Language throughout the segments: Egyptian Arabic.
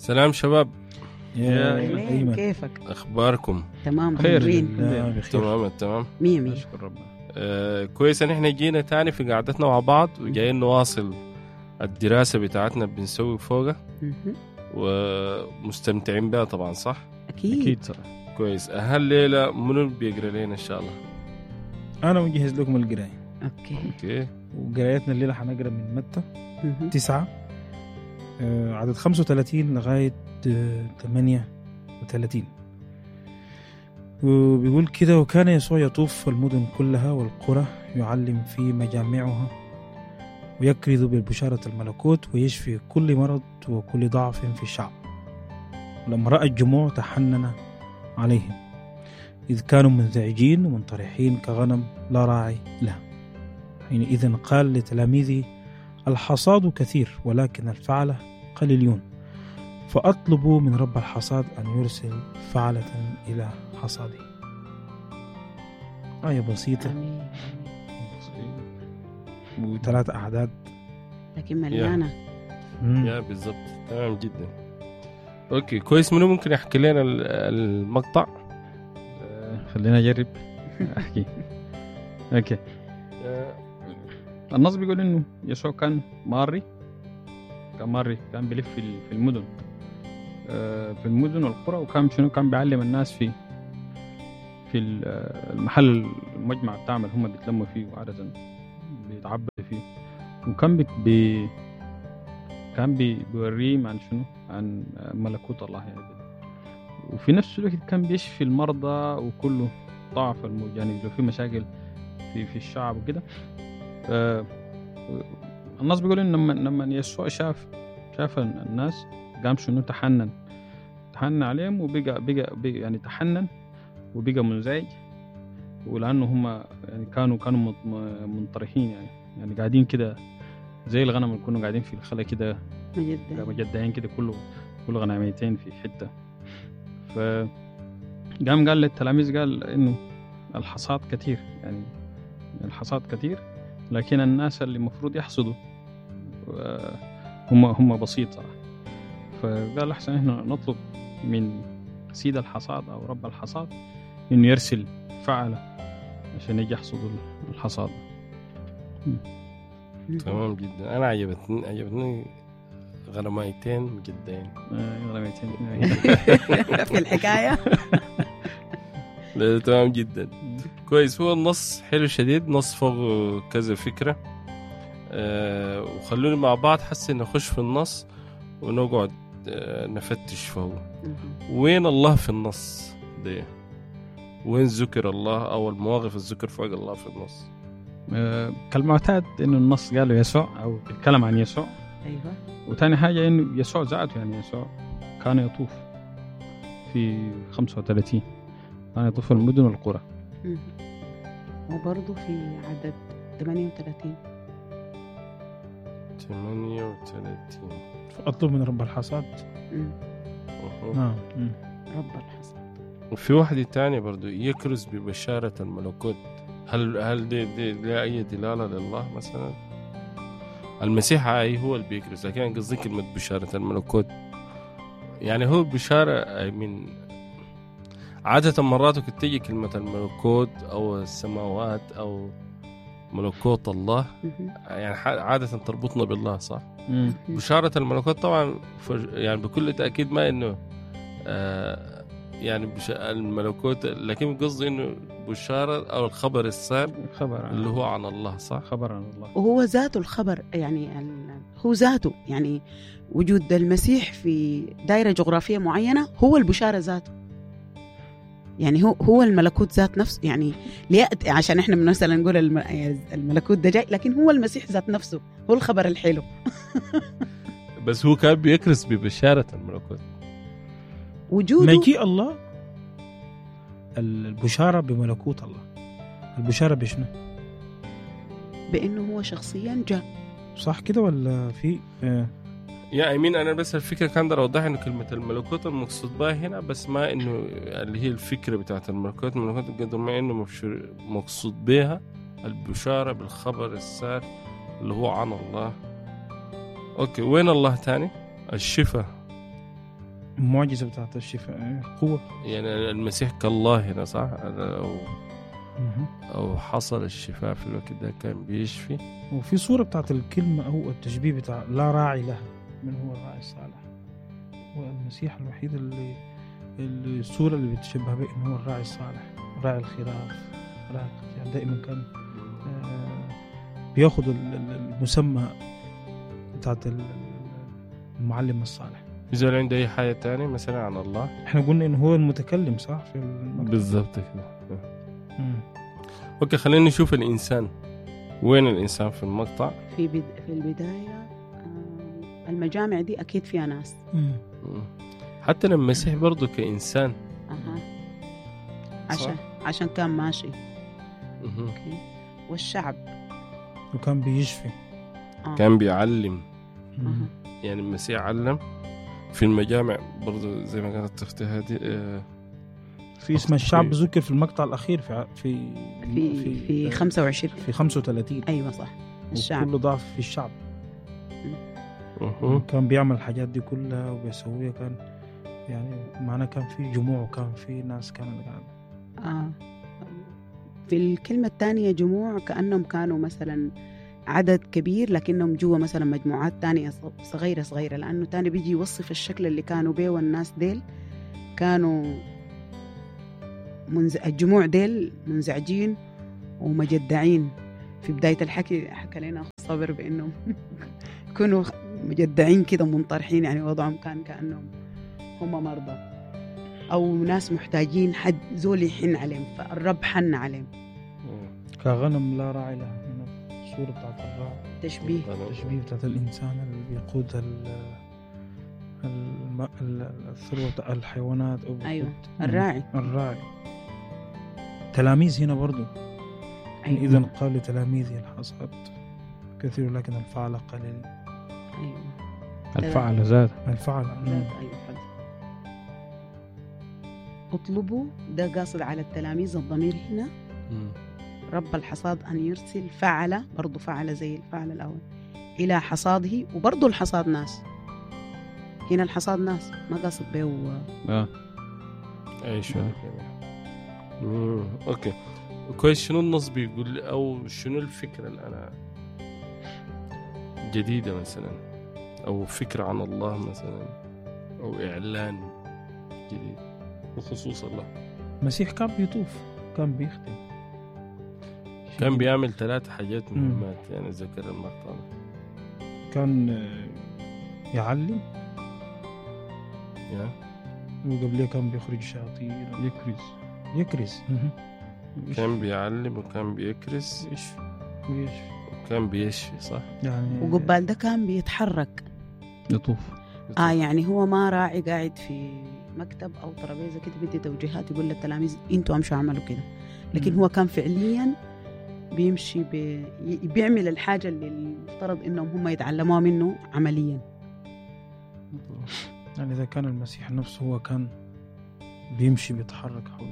سلام شباب يا أهلين، أيمن كيفك اخباركم تمام خير منورين لا بخير تمام تمام مية مية نشكر ربنا آه كويس ان احنا جينا تاني في قعدتنا مع بعض وجايين نواصل الدراسة بتاعتنا بنسوي فوقها مهم. ومستمتعين بها طبعا صح؟ اكيد, اكيد صراحه كويس هالليلة منو بيقرا لنا ان شاء الله؟ انا مجهز لكم القرايه اوكي اوكي وقرايتنا الليله حنقرا من متى مهم. تسعة آه، عدد 35 لغاية آه، 38 وبيقول كده وكان يسوع يطوف المدن كلها والقرى يعلم في مجامعها ويكرز بالبشارة الملكوت ويشفي كل مرض وكل ضعف في الشعب لما رأى الجموع تحنن عليهم إذ كانوا منزعجين ومنطرحين كغنم لا راعي لها حينئذ قال لتلاميذه الحصاد كثير ولكن الفعلة قليلون فأطلبوا من رب الحصاد أن يرسل فعلة إلى حصاده آية بسيطة آمين. وثلاث أعداد لكن مليانة مم. يا بالضبط تمام جدا اوكي كويس منو ممكن يحكي لنا ال- المقطع؟ آه، خلينا اجرب احكي اوكي آه، النص بيقول انه يسوع كان ماري كان ماري كان بيلف في ال- في المدن آه، في المدن والقرى وكان شنو كان بيعلم الناس في في ال- آه، المحل المجمع بتاعهم اللي هم بيتلموا فيه وعادة بيتعبدوا فيه وكان بي بي كان بي بيوريهم عن شنو عن آه، ملكوت الله يعني وفي نفس الوقت كان بيشفي المرضى وكله ضعف الموج يعني لو في مشاكل في في الشعب وكده آه، الناس بيقول ان لما لما يسوع شاف شاف الناس قام شنو تحنن تحنن عليهم وبقى بقى, بقى يعني تحنن وبقى منزعج ولانه هم يعني كانوا كانوا مط- م- منطرحين يعني يعني قاعدين كده زي الغنم اللي كانوا قاعدين في الخلا كده جدا مجدعين كده كله كل غنميتين في حته ف قام قال للتلاميذ قال انه الحصاد كثير يعني الحصاد كثير لكن الناس اللي المفروض يحصدوا آه، هم هم بسيط صراحه فقال احسن احنا نطلب من سيد الحصاد او رب الحصاد انه يرسل فعله عشان يجي يحصدوا الحصاد تمام جدا انا عجبتني عجبتني غرمايتين مجدين آه، غنميتين في الحكاية لا، تمام جدا كويس هو النص حلو شديد نص فوق كذا فكرة آه وخلوني مع بعض حسي نخش في النص ونقعد آه نفتش فوق مهم. وين الله في النص ده وين ذكر الله او المواقف الذكر فوق الله في النص آه، كالمعتاد انه النص قاله يسوع او بيتكلم عن يسوع ايوه وتاني حاجة إنه يسوع ذاته يعني يسوع كان يطوف في 35 كان يطوف في المدن والقرى مهم. وبرضه في عدد 38 38 فأطلب من رب الحصاد مم. أهو. نعم مم. رب الحصاد وفي واحدة تانية برضو يكرز ببشارة الملكوت هل هل دي, دي لها أي دلالة لله مثلا؟ المسيح أي هو اللي بيكرز لكن أنا قصدي كلمة بشارة الملكوت يعني هو بشارة من عادة مرات كنت تيجي كلمة الملكوت أو السماوات أو ملكوت الله مهم. يعني ح- عادة تربطنا بالله صح؟ مم. بشارة الملكوت طبعا فج- يعني بكل تأكيد ما إنه آه يعني بش... الملكوت لكن قصدي إنه بشارة أو الخبر السار خبر عن اللي هو عن الله صح؟ خبر عن الله وهو ذاته الخبر يعني ال- هو ذاته يعني وجود المسيح في دائرة جغرافية معينة هو البشارة ذاته يعني هو هو الملكوت ذات نفسه يعني ليأتي عشان احنا مثلا نقول الم- الملكوت ده جاي لكن هو المسيح ذات نفسه هو الخبر الحلو بس هو كان بيكرس ببشارة الملكوت وجوده مجيء الله البشارة بملكوت الله البشارة بشنو؟ بانه هو شخصيا جاء صح كده ولا في آه. يا أمين أنا بس الفكرة كان بدي أوضح إنه كلمة الملكوت المقصود بها هنا بس ما إنه اللي هي الفكرة بتاعت الملكوت الملكوت قد ما إنه مبشور- مقصود بها البشارة بالخبر السار اللي هو عن الله أوكي وين الله تاني؟ الشفاء المعجزة بتاعت الشفاء قوة يعني المسيح كالله هنا صح أو مهم. او حصل الشفاء في الوقت ده كان بيشفي وفي صورة بتاعت الكلمة أو التشبيه بتاع لا راعي لها من هو الراعي الصالح هو المسيح الوحيد اللي اللي الصورة اللي بتشبه به إنه هو الراعي الصالح راعي الخراف راعي يعني دائما كان آه، بياخد ال- ال- المسمى بتاعت ال- المعلم الصالح إذا عنده أي حاجة تانية مثلا عن الله احنا قلنا إنه هو المتكلم صح في المقطع بالضبط كده مم. اوكي خلينا نشوف الانسان وين الانسان في المقطع في بد... في البدايه آه، المجامع دي اكيد فيها ناس مم. مم. حتى لما المسيح برضه كانسان اها عشان عشان كان ماشي مهم. اوكي والشعب وكان بيشفي آه. كان بيعلم مم. أها. يعني المسيح علم في المجامع برضه زي ما قالت اختي هذه آه، في اسم الشعب ذكر في المقطع الأخير في في في في 25 في 35 ايوه صح الشعب وكل ضعف في الشعب مهم. كان بيعمل الحاجات دي كلها وبيسويها كان يعني معناه كان في جموع وكان في ناس كانت قاعدة آه. في الكلمة الثانية جموع كأنهم كانوا مثلا عدد كبير لكنهم جوا مثلا مجموعات تانية ص- صغيرة صغيرة لأنه تاني بيجي يوصف الشكل اللي كانوا بيه والناس ديل كانوا منز... الجموع ديل منزعجين ومجدعين في بداية الحكي حكى لنا أخ صابر بأنهم كانوا مجدعين كده منطرحين يعني وضعهم كان كأنهم هم مرضى أو ناس محتاجين حد زول يحن عليهم فالرب حن عليهم مم. كغنم لا راعي لها من الصورة بتاعت الراعي تشبيه التشبيه بتاعت الإنسان اللي بيقود ال الم- ال- الثروة بتاع الحيوانات أو بيقود أيوة الراعي الراعي تلاميذ هنا برضو أيوة. إذا قال لتلاميذه الحصاد كثير لكن الفعل قليل أيوة الفعل زاد الفعل ذات أيوة حد. اطلبوا ده قاصد على التلاميذ الضمير هنا مم. رب الحصاد أن يرسل فعل برضو فعل زي الفعل الأول إلى حصاده وبرضو الحصاد ناس هنا الحصاد ناس ما قاصد به آه. اي شو مم. اوكي كويس شنو النص بيقول لي او شنو الفكره اللي انا جديده مثلا او فكره عن الله مثلا او اعلان جديد بخصوص الله المسيح كان بيطوف كان بيخدم كان بيعمل ثلاث حاجات مم. مهمات يعني ذكر المقطع ده. كان آه، يعلم يا وقبليه كان بيخرج شياطين يكرز يكرز كان بيعلم وكان بيكرس يشفي ويشفي وكان بيشفي صح؟ يعني وقبال ده كان بيتحرك يطوف آه يعني هو ما راعي قاعد في مكتب أو ترابيزة كده بدي توجيهات يقول للتلاميذ أنتوا أمشوا اعملوا كده لكن مم. هو كان فعليا بيمشي بي... بيعمل الحاجة اللي المفترض إنهم هم يتعلموها منه عمليا يعني إذا كان المسيح نفسه هو كان بيمشي بيتحرك حول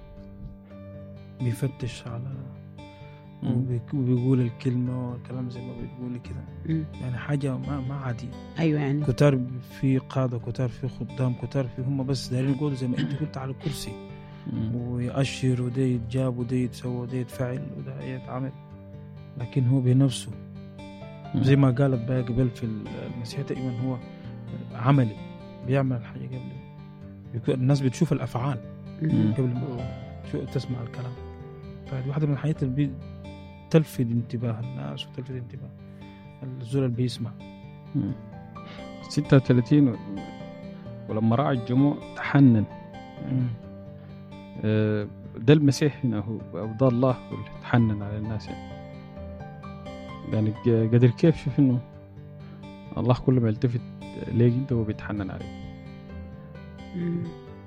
بيفتش على وبيك- وبيقول الكلمة والكلام زي ما بتقولي كده مم. يعني حاجة ما ما عادية أيوة يعني كتار في قادة كتار في خدام كتار في هم بس دايرين يقولوا زي ما أنت قلت على الكرسي ويأشر وده يتجاب وده يتسوى وده يتفعل وده يتعمل لكن هو بنفسه زي ما قالت بقى قبل في المسيح دائما هو عملي بيعمل الحاجة قبل بيكون- الناس بتشوف الأفعال مم. قبل ما شو تسمع الكلام فهذه واحدة من الحاجات اللي بي- تلفت انتباه الناس وتلفت انتباه الزول اللي بيسمع 36 و- ولما راعى الجموع تحنن آه، ده المسيح هنا هو او ده الله هو اللي تحنن على الناس يعني يعني ق- قدر كيف شوف انه الله كل ما يلتفت ليك انت هو بيتحنن عليك مم.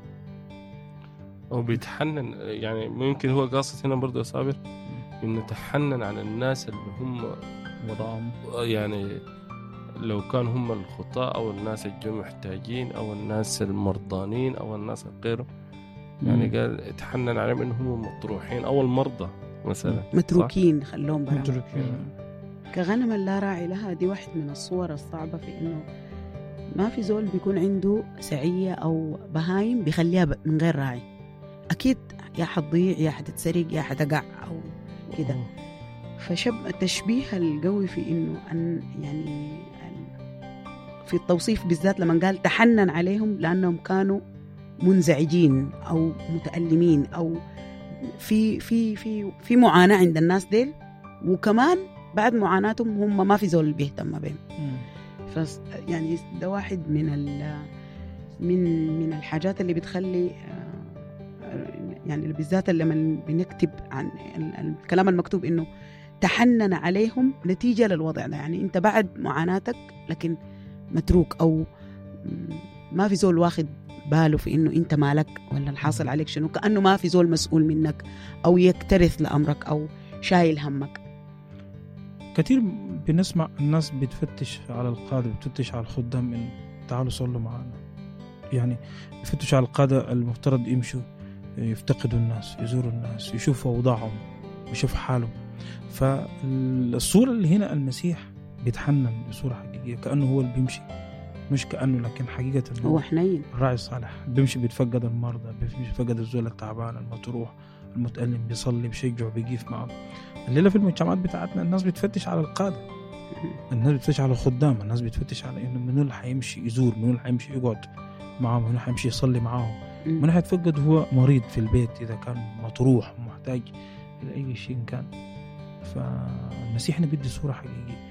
هو بيتحنن يعني ممكن هو قاصد هنا برضه يا صابر انه تحنن على الناس اللي هم وضعهم يعني لو كان هم الخطاة او الناس الجو محتاجين او الناس المرضانين او الناس غيره يعني قال اتحنن عليهم انهم مطروحين او المرضى مثلا صح؟ متروكين خلوهم برا متركين كغنم لا راعي لها دي واحد من الصور الصعبة في إنه ما في زول بيكون عنده سعية أو بهايم بيخليها ب- من غير راعي أكيد يا حتضيع يا حتتسرق يا حتقع أو كده فشب التشبيه القوي في انه ان يعني ال- في التوصيف بالذات لما قال تحنن عليهم لانهم كانوا منزعجين او متالمين او في في في في معاناه عند الناس ديل وكمان بعد معاناتهم هم ما في زول بيهتم بهم مم. ف يعني ده واحد من ال من من الحاجات اللي بتخلي آه، يعني بالذات لما بنكتب عن ال- الكلام المكتوب انه تحنن عليهم نتيجه للوضع ده يعني انت بعد معاناتك لكن متروك او م- ما في زول واخد باله في انه انت مالك ولا الحاصل عليك شنو كانه ما في زول مسؤول منك او يكترث لامرك او شايل همك كثير بنسمع الناس بتفتش على القادة بتفتش على الخدام إنه تعالوا صلوا معنا يعني يفتشوا على القادة المفترض يمشوا يفتقدوا الناس يزوروا الناس يشوفوا أوضاعهم يشوفوا حالهم فالصورة اللي هنا المسيح بيتحنن بصورة حقيقية كأنه هو اللي بيمشي مش كأنه لكن حقيقة هو حنين الراعي الصالح بيمشي بيتفقد المرضى بيمشي بيتفقد الزول التعبان المطروح المتألم بيصلي بيشجع بيقيف معه الليلة في المجتمعات بتاعتنا الناس بتفتش على القادة الناس بتفتش على الخدام الناس بتفتش على انه منو اللي حيمشي يزور منو اللي حيمشي يقعد معاهم منو اللي حيمشي يصلي معاهم منو م. حيتفقد هو مريض في البيت اذا كان مطروح ومحتاج الى اي شيء كان فالمسيح هنا بيدي صورة حقيقية